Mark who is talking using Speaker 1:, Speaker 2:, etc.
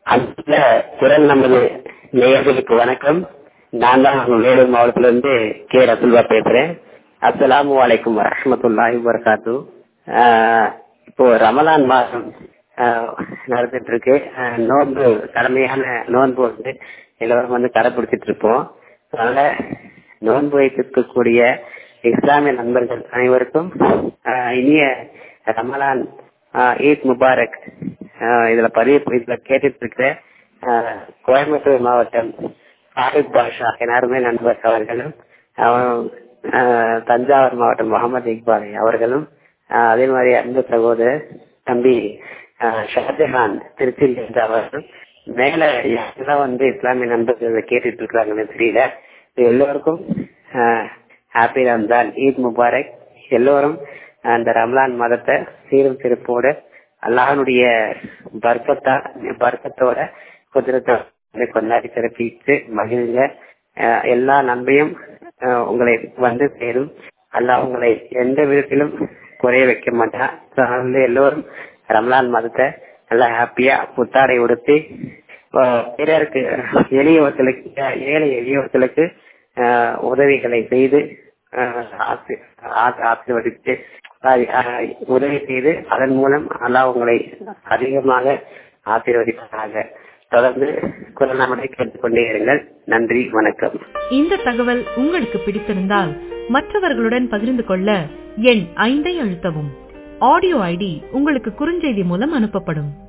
Speaker 1: அந்த குரல் நமது நேயர்களுக்கு வணக்கம் நான் தான் வேலூர் மாவட்டத்துல இருந்து கே ரசுல்வா பேசுறேன் அஸ்ஸலாமு அலைக்கும் வரஹமத்துல்லாஹி வரகாத்து இப்போ ரமலான் மாதம் ஆஹ், நடந்துட்டு இருக்கு ஆஹ், நோன்பு கடமையான நோன்பு வந்து எல்லோரும் வந்து கடைபிடிச்சிட்டு இருப்போம் அதனால நோன்பு வைத்திருக்கக்கூடிய இஸ்லாமிய நண்பர்கள் அனைவருக்கும் ஆஹ், இனிய ரமலான் ஆஹ், ஈத் முபாரக் ஆஹ், இதுல பதிவு இதுல கேட்டுட்டு இருக்கிற ஆஹ், கோயம்புத்தூர் மாவட்டம் ஃபாரூக் பாஷா எல்லாருமே நண்பர் அவர்களும் அவன், ஆஹ், தஞ்சாவூர் மாவட்டம் முகமது இக்பால் அவர்களும் ஆஹ், அதே மாதிரி அன்பு சகோதரர் தம்பி ஆஹ், ஷாஜஹான் திருச்சியில் இருந்த அவர்களும் மேல யாரெல்லாம் வந்து இஸ்லாமிய நண்பர்கள் இதை கேட்டுட்டு இருக்காங்கன்னு தெரியல இது எல்லோருக்கும் ஹாப்பி ரம்ஜான் ஈத் முபாரக் எல்லோரும் அந்த ரம்லான் மதத்தை சீரும் சிறப்போட அல்லாஹனுடைய பர்க்கத்தா பர்க்கத்தோட குதிரத்தை கொண்டாடி சிறப்பித்து மகிழ்ங்க அஹ் எல்லா நன்மையும் அஹ் உங்களை வந்து சேரும் அல்லாஹ் உங்களை எந்த விதத்திலும் குறைய வைக்க மாட்டான் So, வந்து எல்லோரும் ரம்லான் மதத்தை நல்லா ஹாப்பியா புத்தாடை உடுத்தி அஹ் பிறருக்கு எளியவர்களுக்கு ஏழை எளியவர்களுக்கு அஹ் உதவிகளை செய்து அஹ் ஆசி- ஆ- ஆசீர்வதித்து அஹ் அஹ் உதவி செய்து அதன் மூலம் அல்லாஹ் உங்களை அதிகமாக ஆசீர்வதிப்பாங்க தொடர்ந்து குரலாமலை கேட்டுக்கொண்டே இருங்கள் நன்றி வணக்கம்
Speaker 2: இந்த தகவல் உங்களுக்கு பிடித்திருந்தால் மற்றவர்களுடன் பகிர்ந்து கொள்ள எண் ஐந்தை அழுத்தவும் ஆடியோ ஐடி உங்களுக்கு குறுஞ்செய்தி மூலம் அனுப்பப்படும்